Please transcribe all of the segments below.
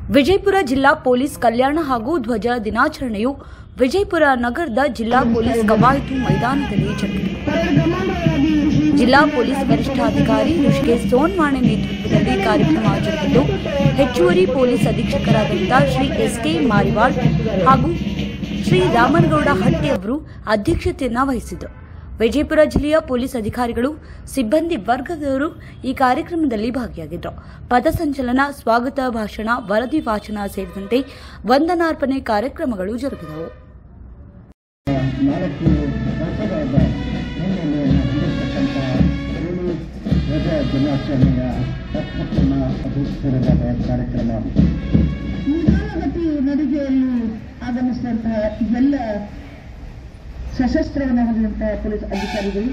ವಿಜಯಪುರ ಜಿಲ್ಲಾ ಪೊಲೀಸ್ ಕಲ್ಯಾಣ ಹಾಗೂ ಧ್ವಜ ದಿನಾಚರಣೆಯು ವಿಜಯಪುರ ನಗರದ ಜಿಲ್ಲಾ ಪೊಲೀಸ್ ಕವಾಯತು ಮೈದಾನದಲ್ಲಿ ಜರುಗಿತು ಜಿಲ್ಲಾ ಪೊಲೀಸ್ ವರಿಷ್ಠಾಧಿಕಾರಿ ಋಷಿಕೇಶ್ ಸೋನ್ವಾಣೆ ನೇತೃತ್ವದಲ್ಲಿ ಕಾರ್ಯಕ್ರಮ ಜರುಗಿದ್ದು ಹೆಚ್ಚುವರಿ ಪೊಲೀಸ್ ಅಧೀಕ್ಷಕರಾದಂತಹ ಶ್ರೀ ಎಸ್ ಕೆ ಮಾರಿವಾಳ್ ಹಾಗೂ ಶ್ರೀ ರಾಮನಗೌಡ ಹಟ್ಟಿ ಅವರು ಅಧ್ಯಕ್ಷತೆಯನ್ನ ವಹಿಸಿದರು ವಿಜಯಪುರ ಜಿಲ್ಲೆಯ ಪೊಲೀಸ್ ಅಧಿಕಾರಿಗಳು ಸಿಬ್ಬಂದಿ ವರ್ಗದವರು ಈ ಕಾರ್ಯಕ್ರಮದಲ್ಲಿ ಭಾಗಿಯಾಗಿದ್ದರು ಪಥಸಂಚಲನ ಸ್ವಾಗತ ಭಾಷಣ ವರದಿ ವಾಚನ ಸೇರಿದಂತೆ ವಂದನಾರ್ಪಣೆ ಕಾರ್ಯಕ್ರಮಗಳು ಜರುಗಿದವು ನಾಲ್ಕು ವರ್ಷಗಳಾದ ಹಿನ್ನೆಲೆಯನ್ನು ಹೊಂದಿರತಕ್ಕಂಥ ಪೊಲೀಸ್ ಧ್ವಜ ದಿನಾಚರಣೆಯ ಹತ್ತೊಂಬತ್ತನ ಅಭೂತಪೂರ್ವವಾದ ಕಾರ್ಯಕ್ರಮ ನಿಧಾನಗತಿ ನಡಿಗೆಯಲ್ಲಿ ಆಗಮಿಸಿದಂತಹ ಎಲ್ಲ ಸಶಸ್ತ್ರವನ್ನು ಹೊಂದಿದಂತಹ ಪೊಲೀಸ್ ಅಧಿಕಾರಿಗಳು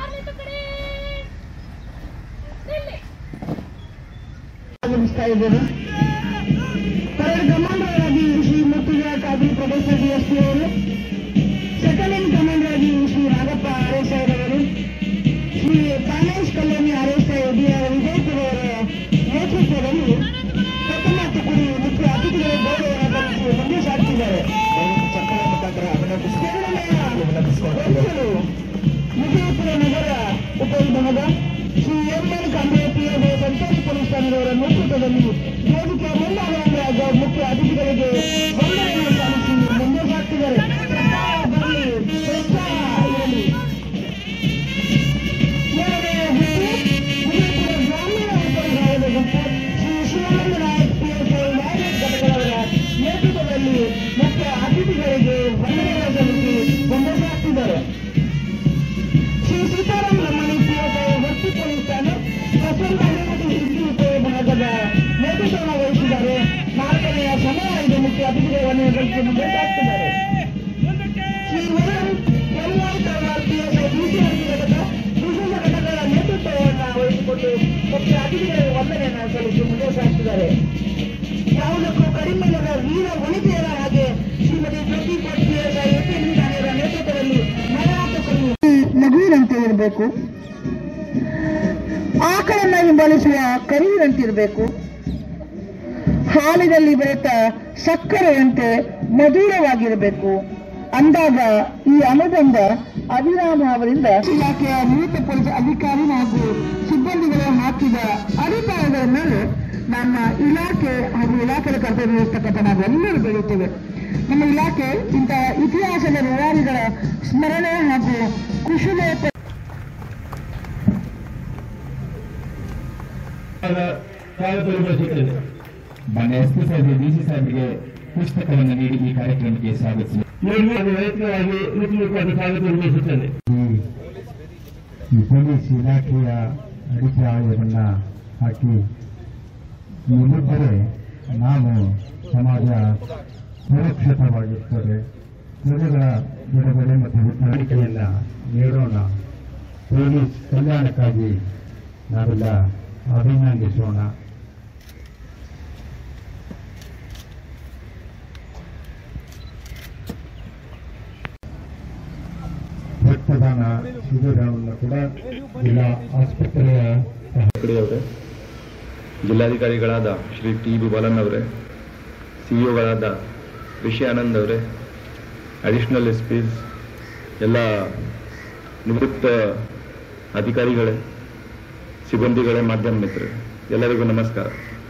ಆಗಮಿಸ್ತಾ ಇದ್ದೇವೆ ಪರೇಡ್ ಕಮಾಂಡರ್ ಆಗಿ ಶ್ರೀ ಮುತ್ತುಜಾ ಕಾದ್ರಿ ಪ್ರದೇಶ ಡಿಎಸ್ಪಿ ಅವರು ಸೆಕೆಂಡ್ ಇನ್ ಕಮಾಂಡರ್ ಆಗಿ Shri Raghappa R S I ರವರು Shri Pranesh Kalyani R S I D R Vijayapura ಅವರ ನೇತೃತ್ವದಲ್ಲಿ ಪ್ರಥಮ ತುಕಡಿ ಮುಖ್ಯ ಅತಿಥಿಗಳ ಗೌರವವನ್ನು ಸಲ್ಲಿಸಿ ಮುಂದೆ ಸಾಗ್ತಿದ್ದಾರೆ ಚಕ್ಕಳ ಮುಖಾಂತರ ಎರಡನೆಯ ವರ್ತರು ವಿಜಯಪುರ ನಗರ ಉಪವಿಭಾಗ ಶ್ರೀ ಎಂ ಎನ್ ಕಾಂಬ್ರೇಪಿಯದ ಸಂತೋಷ್ ಪೊಲೀಸ್ ಠಾಣೆಯವರ ನೇತೃತ್ವದಲ್ಲಿ ವೇದಿಕೆ ಮುಂದಾಗುವಂತಹ ಮುಖ್ಯ ಅತಿಥಿಗಳಿಗೆ ವಂದನೆಯನ್ನು ಸಲ್ಲಿಸಿ ಮುಂದೆ ಸಾಗ್ತಿದ್ದಾರೆ ಸರ್ಕಾರ ಬರಲಿ ಪ್ರೋತ್ಸಾಹ ಇರಲಿ ಮೂರನೆಯ ಗುಂಪು ವಿಜಯಪುರ ಗ್ರಾಮೀಣ ಉಪವಿಭಾಗದ ಗುಂಪು ಶ್ರೀ ಶಿವಾನಂದ ನಾಯಕ್ ಪಿಎಸ್ಐ ನಾಯಕ್ ಘಟಕದವರ ನೇತೃತ್ವದಲ್ಲಿ ಮುಖ್ಯ ಅತಿಥಿಗಳಿಗೆ ವಂದನೆಗಳನ್ನು ಸಲ್ಲಿಸಿ ಮುಂದೆ ಸಾಗ್ತಿದ್ದಾರೆ ಶ್ರೀ ಸೀತಾರಾಮ್ ರಮಣಿ ಪಿಎಸ್ಐ ವಸ್ತು ಪೊಲೀಸ್ ಠಾಣೆ ಪ್ರಸಂಗ ಅನುಮತಿ ಸಿದ್ಧಿ ಉಪವಿಭಾಗದ ನೇತೃತ್ವವನ್ನು ವಹಿಸಿದ್ದಾರೆ ನಾಲ್ಕನೆಯ ಸಮಯ ಇದು ಮುಖ್ಯ ಅತಿಥಿಗಳ ವಂದನೆ ಸಲ್ಲಿಸಿ ಮುಂದೆ ಸಾಗ್ತಿದ್ದಾರೆ Shri Varun LR Talawar PSI BCRP ಘಟಕ ವಿಶೇಷ ಘಟಕಗಳ ನೇತೃತ್ವವನ್ನು ವಹಿಸಿಕೊಂಡು ಮುಖ್ಯ ಅತಿಥಿಗಳಿಗೆ ವಂದನೆಯನ್ನು ಸಲ್ಲಿಸಿ ಮುಂದೆ ಸಾಗ್ತಿದ್ದಾರೆ ಯಾವುದಕ್ಕೂ ಕಡಿಮೆಲ್ಲದ ವೀರ ವನಿತೆಯರ ಹಾಗೆ ಶ್ರೀಮತಿ ಜ್ಯೋತಿ ಭಟ್ ಪಿಎಸ್ಐ ಎಪಿ ಠಾಣೆಯವರ ನೇತೃತ್ವದಲ್ಲಿ ಮಲಯಾತಕರು ಮಗುವಿನಂತೆ ಇರಬೇಕು ಆಕಳನ್ನ ಹಿಂಬಾಲಿಸುವ ಕರುವಿನಂತಿರಬೇಕು ಹಾಲಿನಲ್ಲಿ ಬೆರೆತ ಸಕ್ಕರೆಯಂತೆ ಮಧುರವಾಗಿರಬೇಕು ಅಂದಾಗ ಈ ಅನುಬಂಧ ಅಭಿರಾಮ ಅವರಿಂದ ಇಲಾಖೆಯ ನಿವೃತ್ತ ಪೊಲೀಸ್ ಅಧಿಕಾರಿ ಹಾಗೂ ಸಿಬ್ಬಂದಿಗಳು ಹಾಕಿದ ಅಡಿಪಾಯಗಳ ಮೇಲೆ ನಮ್ಮ ಇಲಾಖೆ ಹಾಗೂ ಇಲಾಖೆಯ ಕರ್ತವ್ಯ ನಿರ್ವಹಿಸ್ತಕ್ಕಂಥ ನಾವೆಲ್ಲರೂ ಬೆಳೆಯುತ್ತೇವೆ ನಮ್ಮ ಇಲಾಖೆ ಇಂತಹ ಇತಿಹಾಸದ ವಿವಾದಿಗಳ ಸ್ಮರಣೆ ಹಾಗೂ ಕುಶಲ ಸ್ವಾಗತ ಮಾನ್ಯ ಎಸ್ ಪಿ ಸಾಹೇಬ್ ಡಿಸಿ ಸಾಹೇಬ್ಗೆ ಪುಸ್ತಕವನ್ನು ನೀಡಿ ಈ ಕಾರ್ಯಕ್ರಮಕ್ಕೆ ಸ್ವಾಗತಿಸಿದೆ ವೈಯಕ್ತಿಕವಾಗಿ ಹೃತ್ಪೂರ್ವಕವಾದ ಸ್ವಾಗತ ನಿರ್ವಹಿಸುತ್ತೇನೆ ಈ ಪೊಲೀಸ್ ಇಲಾಖೆಯ ಅಡಿಪಾಯವನ್ನ ಹಾಕಿ ಇಲ್ಲಿದ್ದರೆ ನಾವು ಸಮಾಜ ಸುರಕ್ಷಿತವಾಗಿರ್ತದೆ ಪ್ರಜೆಗಳ ಬಿಡುಗಡೆ ಮತ್ತು ವಿತರಣಿಕೆಯನ್ನ ನೀಡೋಣ ಪೊಲೀಸ್ ಕಲ್ಯಾಣಕ್ಕಾಗಿ ನಾವೆಲ್ಲ ಅಭಿನಂದಿಸೋಣ ರಕ್ತದಾನ ಶಿಬಿರವನ್ನು ಕೂಡ ಜಿಲ್ಲಾ ಆಸ್ಪತ್ರೆಯ ಅವರೇ ಜಿಲ್ಲಾಧಿಕಾರಿಗಳಾದ ಶ್ರೀ ಟಿ ಬಿ ಬಾಲನ್ ಅವರೇ ಸಿಇಒಗಳಾದ ರಿಷಿ ಆನಂದ್ ಅವರೇ ಅಡಿಷನಲ್ ಎಸ್ ಪಿಸ್ ಎಲ್ಲ ನಿವೃತ್ತ ಅಧಿಕಾರಿಗಳೇ ಸಿಬ್ಬಂದಿಗಳೇ ಮಾಧ್ಯಮ ಮಿತ್ರರೇ ಎಲ್ಲರಿಗೂ ನಮಸ್ಕಾರ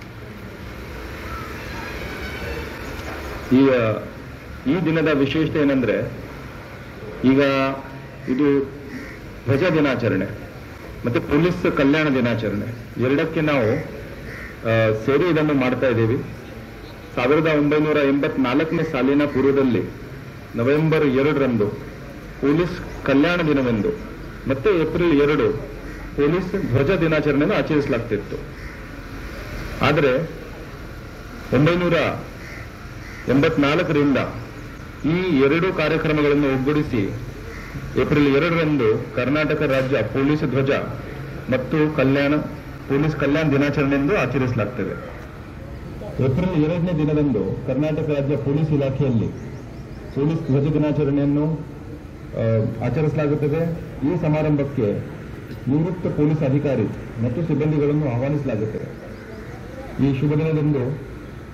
ಈಗ ಈ ದಿನದ ವಿಶೇಷತೆ ಏನಂದ್ರೆ ಈಗ ಇದು ಧ್ವಜ ದಿನಾಚರಣೆ ಮತ್ತೆ ಪೊಲೀಸ್ ಕಲ್ಯಾಣ ದಿನಾಚರಣೆ ಎರಡಕ್ಕೆ ನಾವು ಆ, ಸೇರಿ ಇದನ್ನು ಮಾಡ್ತಾ ಇದ್ದೀವಿ ಸಾವಿರದ ಒಂಬೈನೂರ ಎಂಬತ್ನಾಲ್ಕನೇ ಸಾಲಿನ ಪೂರ್ವದಲ್ಲಿ ನವೆಂಬರ್ ಎರಡರಂದು ಪೊಲೀಸ್ ಕಲ್ಯಾಣ ದಿನವೆಂದು ಮತ್ತೆ ಏಪ್ರಿಲ್ ಎರಡು ಪೊಲೀಸ್ ಧ್ವಜ ದಿನಾಚರಣೆಯನ್ನು ಆಚರಿಸಲಾಗ್ತಿತ್ತು ಆದರೆ ಒಂಬೈನೂರ ಎಂಬತ್ನಾಲ್ಕರಿಂದ ಈ ಎರಡು ಕಾರ್ಯಕ್ರಮಗಳನ್ನು ಒಗ್ಗೂಡಿಸಿ ಏಪ್ರಿಲ್ ಎರಡರಂದು ಕರ್ನಾಟಕ ರಾಜ್ಯ ಪೊಲೀಸ್ ಧ್ವಜ ಮತ್ತು ಕಲ್ಯಾಣ ಪೊಲೀಸ್ ಕಲ್ಯಾಣ ದಿನಾಚರಣೆ ಎಂದು ಆಚರಿಸಲಾಗ್ತದೆ ಏಪ್ರಿಲ್ ಎರಡನೇ ದಿನದಂದು ಕರ್ನಾಟಕ ರಾಜ್ಯ ಪೊಲೀಸ್ ಇಲಾಖೆಯಲ್ಲಿ ಪೊಲೀಸ್ ಧ್ವಜ ದಿನಾಚರಣೆಯನ್ನು ಆ, ಆಚರಿಸಲಾಗುತ್ತದೆ ಈ ಸಮಾರಂಭಕ್ಕೆ ನಿವೃತ್ತ ಪೊಲೀಸ್ ಅಧಿಕಾರಿ ಮತ್ತು ಸಿಬ್ಬಂದಿಗಳನ್ನು ಆಹ್ವಾನಿಸಲಾಗುತ್ತದೆ ಈ ಶುಭ ದಿನದಂದು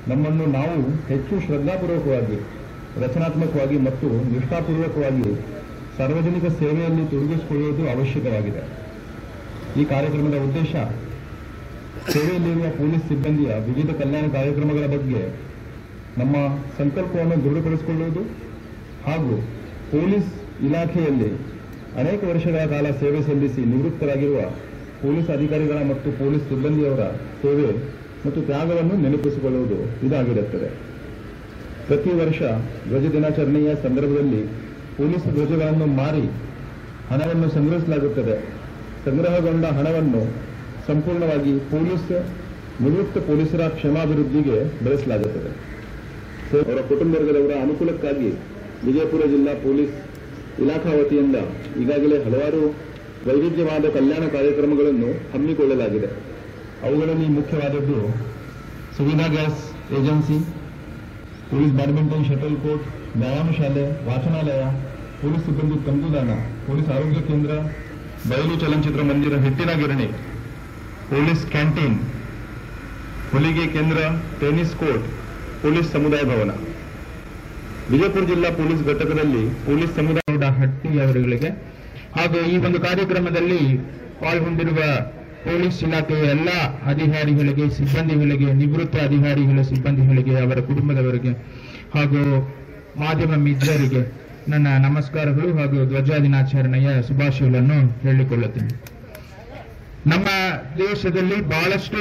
ನಮ್ಮನ್ನು ನಾವು ಹೆಚ್ಚು ಶ್ರದ್ಧಾಪೂರ್ವಕವಾಗಿ ರಚನಾತ್ಮಕವಾಗಿ ಮತ್ತು ನಿಷ್ಠಾಪೂರ್ವಕವಾಗಿ ಸಾರ್ವಜನಿಕ ಸೇವೆಯಲ್ಲಿ ತೊಡಗಿಸಿಕೊಳ್ಳುವುದು ಅವಶ್ಯಕವಾಗಿದೆ ಈ ಕಾರ್ಯಕ್ರಮದ ಉದ್ದೇಶ ಸೇವೆಯಲ್ಲಿರುವ ಪೊಲೀಸ್ ಸಿಬ್ಬಂದಿಯ ವಿವಿಧ ಕಲ್ಯಾಣ ಕಾರ್ಯಕ್ರಮಗಳ ಬಗ್ಗೆ ನಮ್ಮ ಸಂಕಲ್ಪವನ್ನು ದೃಢಪಡಿಸಿಕೊಳ್ಳುವುದು ಹಾಗೂ ಪೊಲೀಸ್ ಇಲಾಖೆಯಲ್ಲಿ ಅನೇಕ ವರ್ಷಗಳ ಕಾಲ ಸೇವೆ ಸಲ್ಲಿಸಿ ನಿವೃತ್ತರಾಗಿರುವ ಪೊಲೀಸ್ ಅಧಿಕಾರಿಗಳ ಮತ್ತು ಪೊಲೀಸ್ ಸಿಬ್ಬಂದಿಯವರ ಸೇವೆ ಮತ್ತು ತ್ಯಾಗವನ್ನು ನೆನಪಿಸಿಕೊಳ್ಳುವುದು ಇದಾಗಿರುತ್ತದೆ ಪ್ರತಿ ವರ್ಷ ಧ್ವಜ ದಿನಾಚರಣೆಯ ಸಂದರ್ಭದಲ್ಲಿ ಪೊಲೀಸ್ ಧ್ವಜಗಳನ್ನು ಮಾರಿ ಹಣವನ್ನು ಸಂಗ್ರಹಿಸಲಾಗುತ್ತದೆ ಸಂಗ್ರಹಗೊಂಡ ಹಣವನ್ನು ಸಂಪೂರ್ಣವಾಗಿ ಪೊಲೀಸ್ ನಿವೃತ್ತ ಪೊಲೀಸರ ಕ್ಷೇಮಾಭಿವೃದ್ಧಿಗೆ ಬಳಸಲಾಗುತ್ತದೆ ಸೊ, ಅವರ ಕುಟುಂಬ ವರ್ಗದವರ ಅನುಕೂಲಕ್ಕಾಗಿ ವಿಜಯಪುರ ಜಿಲ್ಲಾ ಪೊಲೀಸ್ ಇಲಾಖಾ ವತಿಯಿಂದ ಈಗಾಗಲೇ ಹಲವಾರು ವೈವಿಧ್ಯವಾದ ಕಲ್ಯಾಣ ಕಾರ್ಯಕ್ರಮಗಳನ್ನು ಹಮ್ಮಿಕೊಳ್ಳಲಾಗಿದೆ ಅವುಗಳಲ್ಲಿ ಮುಖ್ಯವಾದದ್ದು Suvidha gas agency police badminton shuttle court ವ್ಯಾಯಾಮ ಶಾಲೆ ವಾಚನಾಲಯ ಪೊಲೀಸ್ ಸಿಬ್ಬಂದಿ ತಂಗುದಾಣ ಪೊಲೀಸ್ ಆರೋಗ್ಯ ಕೇಂದ್ರ ಬಯಲು ಚಲನಚಿತ್ರ ಮಂದಿರ ಹಿಟ್ಟಿನ ಗಿರಣಿ ಪೊಲೀಸ್ ಕ್ಯಾಂಟೀನ್ ಹೊಲಿಗೆ ಕೇಂದ್ರ ಟೆನ್ನಿಸ್ ಕೋರ್ಟ್ ಪೊಲೀಸ್ ಸಮುದಾಯ ಭವನ ವಿಜಯಪುರ ಜಿಲ್ಲಾ ಪೊಲೀಸ್ ಘಟಕದಲ್ಲಿ ಪೊಲೀಸ್ ಸಮುದಾಯ ಹಟ್ಟಿ ಅವರುಗಳಿಗೆ ಹಾಗೂ ಈ ಒಂದು ಕಾರ್ಯಕ್ರಮದಲ್ಲಿ ಪಾಲ್ಗೊಂಡಿರುವ ಪೊಲೀಸ್ ಇಲಾಖೆಯ ಎಲ್ಲ ಅಧಿಕಾರಿಗಳಿಗೆ ಸಿಬ್ಬಂದಿಗಳಿಗೆ ನಿವೃತ್ತ ಅಧಿಕಾರಿಗಳ ಸಿಬ್ಬಂದಿಗಳಿಗೆ ಅವರ ಕುಟುಂಬದವರಿಗೆ ಹಾಗೂ ಮಾಧ್ಯಮ ಮಿತ್ರರಿಗೆ ನನ್ನ ನಮಸ್ಕಾರಗಳು ಹಾಗೂ ಧ್ವಜ ದಿನಾಚರಣೆಯ ಶುಭಾಶಯಗಳನ್ನು ಹೇಳಿಕೊಳ್ಳುತ್ತೇನೆ ನಮ್ಮ ದೇಶದಲ್ಲಿ ಬಹಳಷ್ಟು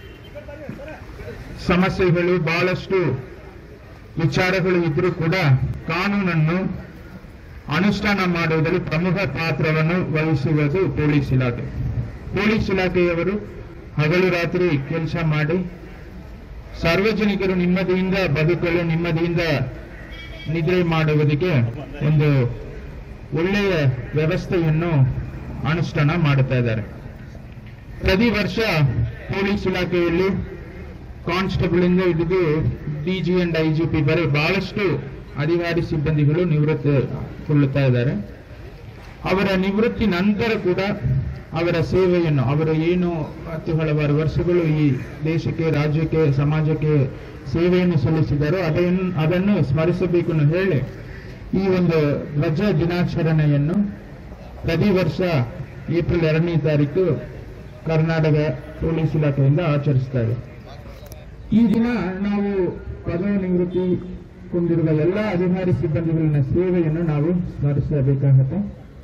ಸಮಸ್ಯೆಗಳು ಬಹಳಷ್ಟು ವಿಚಾರಗಳು ಇದ್ರೂ ಕೂಡ ಕಾನೂನನ್ನು ಅನುಷ್ಠಾನ ಮಾಡುವುದರಲ್ಲಿ ಪ್ರಮುಖ ಪಾತ್ರವನ್ನು ವಹಿಸುವುದು ಪೊಲೀಸ್ ಇಲಾಖೆ ಪೊಲೀಸ್ ಇಲಾಖೆಯವರು ಹಗಲು ರಾತ್ರಿ ಕೆಲಸ ಮಾಡಿ ಸಾರ್ವಜನಿಕರು ನೆಮ್ಮದಿಯಿಂದ ಬದುಕಲು ನೆಮ್ಮದಿಯಿಂದ ನಿದ್ರೆ ಮಾಡುವುದಕ್ಕೆ ಒಂದು ಒಳ್ಳೆಯ ವ್ಯವಸ್ಥೆಯನ್ನು ಅನುಷ್ಠಾನ ಮಾಡುತ್ತಾ ಇದ್ದಾರೆ ಪ್ರತಿ ವರ್ಷ ಪೊಲೀಸ್ ಇಲಾಖೆಯಲ್ಲಿ ಕಾನ್ಸ್ಟೇಬಲ್ ಇಂದ ಹಿಡಿದು ಡಿಜಿ ಅಂಡ್ ಐಜಿಪಿ ಬರೀ ಬಹಳಷ್ಟು ಅಧಿಕಾರಿ ಸಿಬ್ಬಂದಿಗಳು ನಿವೃತ್ತಿಗೊಳ್ಳುತ್ತಾ ಇದ್ದಾರೆ ಅವರ ನಿವೃತ್ತಿ ನಂತರ ಕೂಡ ಅವರ ಸೇವೆಯನ್ನು ಅವರು ಏನು ಹತ್ತು ಹಲವಾರು ವರ್ಷಗಳು ಈ ದೇಶಕ್ಕೆ ರಾಜ್ಯಕ್ಕೆ ಸಮಾಜಕ್ಕೆ ಸೇವೆಯನ್ನು ಸಲ್ಲಿಸಿದ್ದಾರೋ ಅದನ್ನು ಅದನ್ನು ಸ್ಮರಿಸಬೇಕು ಅಂತ ಹೇಳಿ ಈ ಒಂದು ಧ್ವಜ ದಿನಾಚರಣೆಯನ್ನು ಪ್ರತಿ ವರ್ಷ ಏಪ್ರಿಲ್ ಎರಡನೇ ತಾರೀಕು ಕರ್ನಾಟಕ ಪೊಲೀಸ್ ಇಲಾಖೆಯಿಂದ ಆಚರಿಸ್ತಾರೆ ಈ ದಿನ ನಾವು ಪದವಿ ನಿವೃತ್ತಿ ಕೊಂಡಿರುವ ಎಲ್ಲ ಅಧಿಕಾರಿ ಸಿಬ್ಬಂದಿಗಳ ಸೇವೆಯನ್ನು ನಾವು ಸ್ಮರಿಸಬೇಕಾಗುತ್ತೆ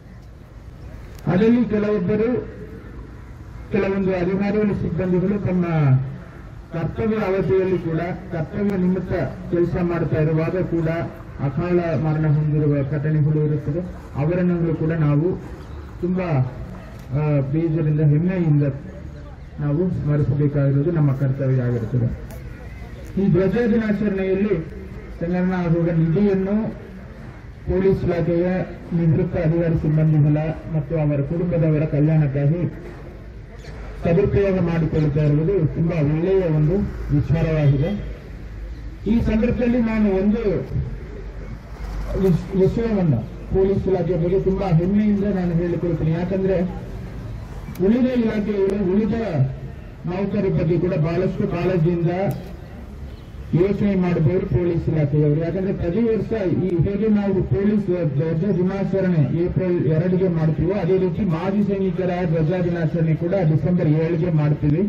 ಅದರಲ್ಲಿ ಕೆಲವೊಬ್ಬರು ಕೆಲವೊಂದು ಅಧಿಕಾರಿಗಳ ಸಿಬ್ಬಂದಿಗಳು ತಮ್ಮ ಕರ್ತವ್ಯ ಅವಧಿಯಲ್ಲಿ ಕೂಡ ಕರ್ತವ್ಯ ನಿಮಿತ್ತ ಕೆಲಸ ಮಾಡ್ತಾ ಇರುವಾಗ ಕೂಡ ಅಕಾಲ ಮರಣ ಹೊಂದಿರುವ ಘಟನೆಗಳು ಇರುತ್ತದೆ ಅವರನ್ನು ಕೂಡ ನಾವು ತುಂಬಾ ಆ, ಬೇಜಾರಿಂದ ಹೆಮ್ಮೆಯಿಂದ ನಾವು ಸ್ಮರಿಸಬೇಕಾಗಿರುವುದು ನಮ್ಮ ಕರ್ತವ್ಯ ಆಗಿರುತ್ತದೆ ಈ ಧ್ವಜ ದಿನಾಚರಣೆಯಲ್ಲಿ ಸಂಗ್ರಹಣ ಆಗುವ ನಿಧಿಯನ್ನು ಪೊಲೀಸ್ ಇಲಾಖೆಯ ನಿವೃತ್ತ ಅಧಿಕಾರಿ ಸಿಬ್ಬಂದಿಗಳ ಮತ್ತು ಅವರ ಕುಟುಂಬದವರ ಕಲ್ಯಾಣಕ್ಕಾಗಿ ಸದುಪಯೋಗ ಮಾಡಿಕೊಳ್ಳುತ್ತಾ ಇರುವುದು ತುಂಬಾ ಒಳ್ಳೆಯ ಒಂದು ವಿಚಾರವಾಗಿದೆ ಈ ಸಂದರ್ಭದಲ್ಲಿ ನಾನು ಒಂದು ವಿಷ್- ವಿಷಯವನ್ನ ಪೊಲೀಸ್ ಇಲಾಖೆಯ ಬಗ್ಗೆ ತುಂಬಾ ಹೆಮ್ಮೆಯಿಂದ ನಾನು ಹೇಳಿಕೊಳ್ತೀನಿ ಯಾಕಂದ್ರೆ ಉಳಿದ ಇಲಾಖೆಗಳು ಉಳಿದ ನೌಕರ ಬಗ್ಗೆ ಕೂಡ ಬಹಳಷ್ಟು ಕಾಳಜಿಯಿಂದ ಯೋಚನೆ ಮಾಡಬಹುದು ಪೊಲೀಸ್ ಇಲಾಖೆಯವರು ಯಾಕಂದ್ರೆ ಪ್ರತಿ ವರ್ಷ ಈ ಹೇಗೆ ನಾವು ಪೊಲೀಸ್ ಧ್ವಜ ದಿನಾಚರಣೆ ಏಪ್ರಿಲ್ ಎರಡಿಗೆ ಮಾಡ್ತೀವೋ ಅದೇ ರೀತಿ ಮಾಜಿ ಸೈನಿಕರ ಧ್ವಜ ದಿನಾಚರಣೆ ಕೂಡ ಡಿಸೆಂಬರ್ ಏಳಿಗೆ ಮಾಡ್ತೀವಿ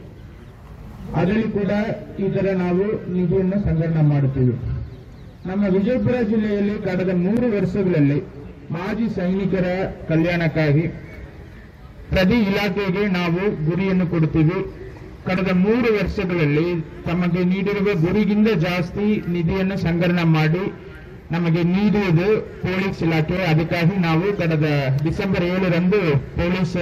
ಅದರಲ್ಲಿ ಕೂಡ ಈ ತರ ನಾವು ನಿಧಿಯನ್ನು ಸಂಗ್ರಹಣೆ ಮಾಡುತ್ತೀವಿ ನಮ್ಮ ವಿಜಯಪುರ ಜಿಲ್ಲೆಯಲ್ಲಿ ಕಳೆದ ಮೂರು ವರ್ಷಗಳಲ್ಲಿ ಮಾಜಿ ಸೈನಿಕರ ಕಲ್ಯಾಣಕ್ಕಾಗಿ ಪ್ರತಿ ಇಲಾಖೆಗೆ ನಾವು ಗುರಿಯನ್ನು ಕೊಡ್ತೀವಿ ಕಳೆದ ಮೂರು ವರ್ಷಗಳಲ್ಲಿ ತಮಗೆ ನೀಡಿರುವ ಗುರಿಗಿಂತ ಜಾಸ್ತಿ ನಿಧಿಯನ್ನು ಸಂಗ್ರಹಣೆ ಮಾಡಿ ನಮಗೆ ನೀಡುವುದು ಪೊಲೀಸ್ ಇಲಾಖೆ ಅದಕ್ಕಾಗಿ ನಾವು ಕಳೆದ ಡಿಸೆಂಬರ್ ಏಳರಂದು ಪೊಲೀಸ್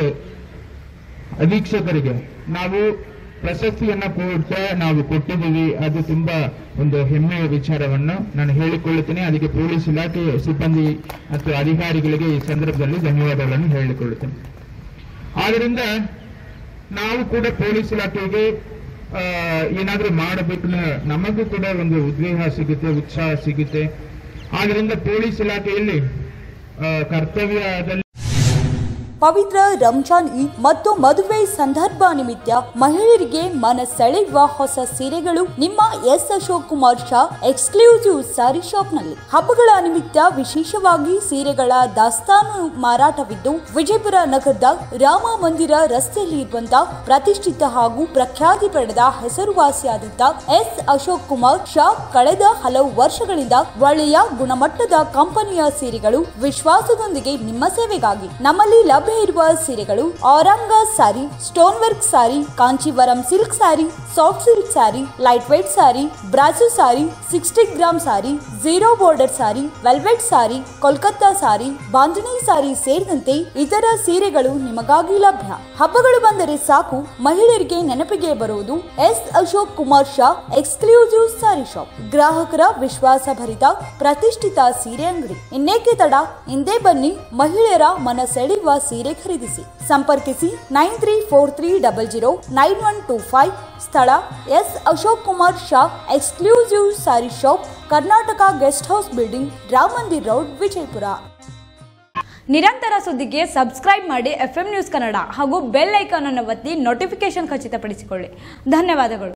ಅಧೀಕ್ಷಕರಿಗೆ ನಾವು ಪ್ರಶಸ್ತಿಯನ್ನ ಕೂಡ ನಾವು ಕೊಟ್ಟಿದ್ದೀವಿ ಅದು ತುಂಬಾ ಒಂದು ಹೆಮ್ಮೆಯ ವಿಚಾರವನ್ನು ನಾನು ಹೇಳಿಕೊಳ್ಳುತ್ತೇನೆ ಅದಕ್ಕೆ ಪೊಲೀಸ್ ಇಲಾಖೆ ಸಿಬ್ಬಂದಿ ಮತ್ತು ಅಧಿಕಾರಿಗಳಿಗೆ ಈ ಸಂದರ್ಭದಲ್ಲಿ ಧನ್ಯವಾದಗಳನ್ನು ಹೇಳಿಕೊಳ್ಳುತ್ತೇನೆ ಆದ್ರಿಂದ ನಾವು ಕೂಡ ಪೊಲೀಸ್ ಇಲಾಖೆಗೆ ಆ, ಏನಾದ್ರೂ ಮಾಡಬೇಕು ನಮಗೂ ಕೂಡ ಒಂದು ಉದ್ವೇಗ ಸಿಗುತ್ತೆ ಉತ್ಸಾಹ ಸಿಗುತ್ತೆ ಆದ್ರಿಂದ ಪೊಲೀಸ್ ಇಲಾಖೆಯಲ್ಲಿ ಆ, ಕರ್ತವ್ಯದಲ್ಲಿ ಪವಿತ್ರ ರಂಜಾನ್ ಈದ್ ಮತ್ತು ಮದುವೆ ಸಂದರ್ಭ ನಿಮಿತ್ತ ಮಹಿಳೆಯರಿಗೆ ಮನ ಸೆಳೆಯುವ ಹೊಸ ಸೀರೆಗಳು ನಿಮ್ಮ ಎಸ್ ಅಶೋಕ್ ಕುಮಾರ್ ಶಾ ಎಕ್ಸ್ಕ್ಲೂಸಿವ್ ಸಾರಿ ಶಾಪ್ನಲ್ಲಿ ಹಬ್ಬಗಳ ನಿಮಿತ್ತ ವಿಶೇಷವಾಗಿ ಸೀರೆಗಳ ದಾಸ್ತಾನು ಮಾರಾಟವಿದ್ದು ವಿಜಯಪುರ ನಗರದ ರಾಮ ಮಂದಿರ ರಸ್ತೆಯಲ್ಲಿ ಇರುವಂತಹ ಪ್ರತಿಷ್ಠಿತ ಹಾಗೂ ಪ್ರಖ್ಯಾತಿ ಪಡೆದ ಹೆಸರುವಾಸಿಯಾದಂತ ಎಸ್ ಅಶೋಕ್ ಕುಮಾರ್ ಶಾ ಕಳೆದ ಹಲವು ವರ್ಷಗಳಿಂದ ಒಳ್ಳೆಯ ಗುಣಮಟ್ಟದ ಕಂಪನಿಯ ಸೀರೆಗಳು ವಿಶ್ವಾಸದೊಂದಿಗೆ ನಿಮ್ಮ ಸೇವೆಗಾಗಿ ನಮ್ಮಲ್ಲಿ ಲಭ್ಯ ಇರುವ ಸೀರೆಗಳು ಔರಂಗ sari stone work sari Kanchivaram silk sari soft silk sari light weight sari ಬ್ರಾಜು sari sixty gram sari zero border sari velvet sari Kolkata sari Bandhani sari ಸೇರಿದಂತೆ ಇತರ ಸೀರೆಗಳು ನಿಮಗಾಗಿ ಲಭ್ಯ ಹಬ್ಬಗಳು ಬಂದರೆ ಸಾಕು ಮಹಿಳೆಯರಿಗೆ ನೆನಪಿಗೆ ಬರುವುದು S Ashok Kumar Shah exclusive sari shop ಗ್ರಾಹಕರ ವಿಶ್ವಾಸ ಭರಿತ ಪ್ರತಿಷ್ಠಿತ ಸೀರೆ ಅಂಗಡಿ ಇನ್ನೇಕೆ ತಡ ಹಿಂದೆ ಬನ್ನಿ ಮಹಿಳೆಯರ ಮನ ಸೆಳೆಯುವ ಸೀರೆ ಖರೀದಿಸಿ ಸಂಪರ್ಕಿಸಿ nine three four three double zero nine one two five ಸ್ಥಳ S Ashok Kumar Shah exclusive sari shop Karnataka guest house building Ram Mandir road Vijayapura ನಿರಂತರ ಸುದ್ದಿಗೆ ಸಬ್ಸ್ಕ್ರೈಬ್ ಮಾಡಿ ಎಫ್ ನ್ಯೂಸ್ ಕನ್ನಡ ಹಾಗೂ ಬೆಲ್ ಐಕಾನ್ ಅನ್ನು ಒತ್ತಿ ನೋಟಿಫಿಕೇಶನ್ ಖಚಿತಪಡಿಸಿಕೊಳ್ಳಿ ಧನ್ಯವಾದಗಳು